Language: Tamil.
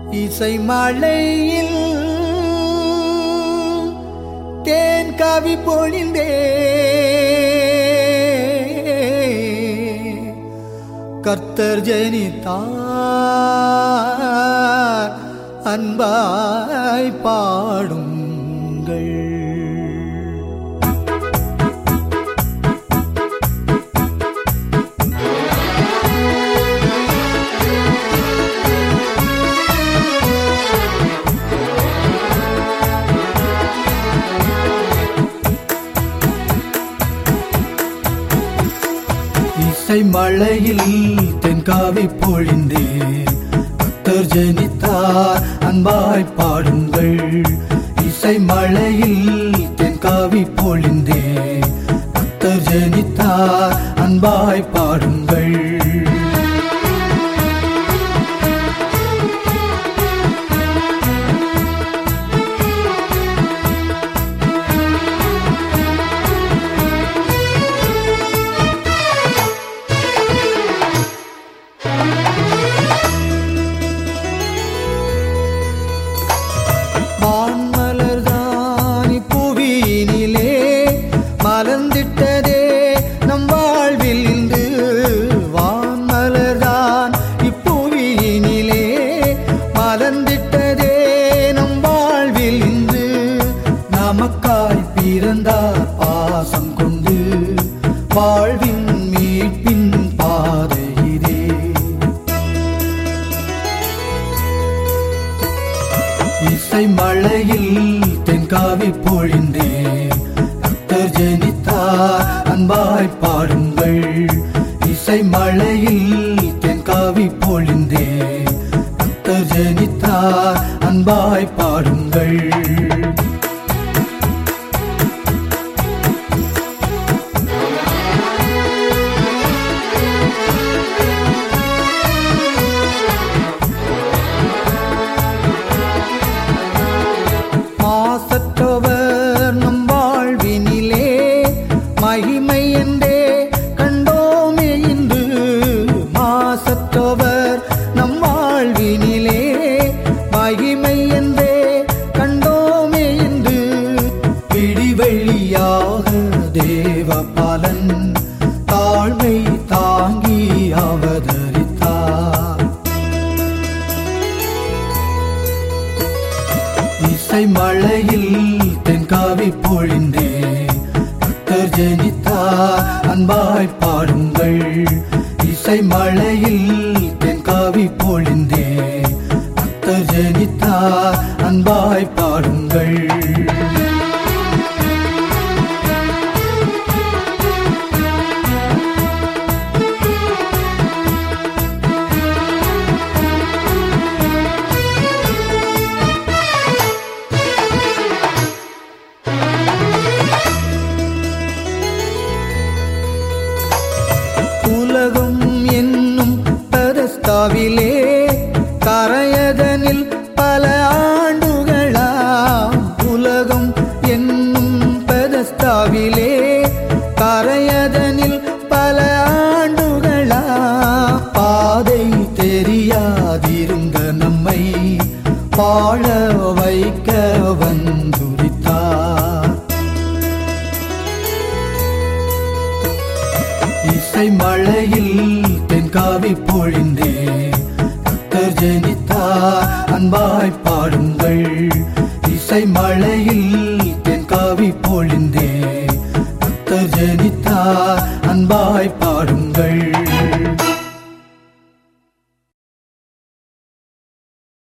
இசை மழையில் தேன் கவி பொழிந்தே கர்த்தர் ஜனித்தார் அன்பாய் பாடுங்கள் இசை மழையில் தென்காவி பொழிந்தே பக்தர் ஜனித்தார் அன்பாய் பாடுங்கள் இசை மழையில் தென்காவி பொழிந்தே பக்தர் ஜனித்தார் அன்பாய் பாடுங்கள் வான்மலர்தான் இப்புவியினிலே மலர்ந்திட்டதே நம் வாழ்வில் இன்று வான்மலர்தான் இப்புவியினிலே மலர்ந்திட்டதே நம் வாழ்வில் இன்று நமக்காய் பிறந்தார் பாசம் கொண்டு வாழ்வின் மீட்பின் பாதை இதே இசை மழையில் தென்காவி பொழிந்தே பக்தர் ஜனித்தார் அன்பாய் பாடுங்கள் இசை மழையில் தென்காவி பொழிந்தே பக்தர் ஜனித்தார் அன்பாய் பாடுங்கள் மாசற்றவர் நம் வாழ்வினிலே மகிமை என்றே கண்டோமே இன்று மாசற்றவர் நம் வாழ்வினிலே மகிமை என்றே கண்டோமே இன்று பிடிவழியாக தேவ பலன் தாழ்மை தாங்கி அவதரித்தார் இசை மழையில் தென்காவி பொழிந்தே பக்தர் ஜனித்தார் அன்பாய் பாடுங்கள் இசை மழையில் தென்காவி பொழிந்தே பக்தர் ஜனித்தார் அன்பாய் பாடுங்கள் உலகம் என்னும் பரஸ்தாவிலே கரையதனில் பல ஆண்டுகளாம் உலகம் என்னும் பரஸ்தாவிலே கரையதனில் பல ஆண்டுகளா பாதை தெரியாதிருந்த நம்மை வாழ வைக்க வந்துரித்தார் இசை மழையில் தென்காவி பொழிந்தே பக்தர் ஜனித்தார் அன்பாய் பாடுங்கள் இசை மழையில் தென்காவி பொழிந்தே பக்தர் ஜனித்தார் அன்பாய் பாடுங்கள்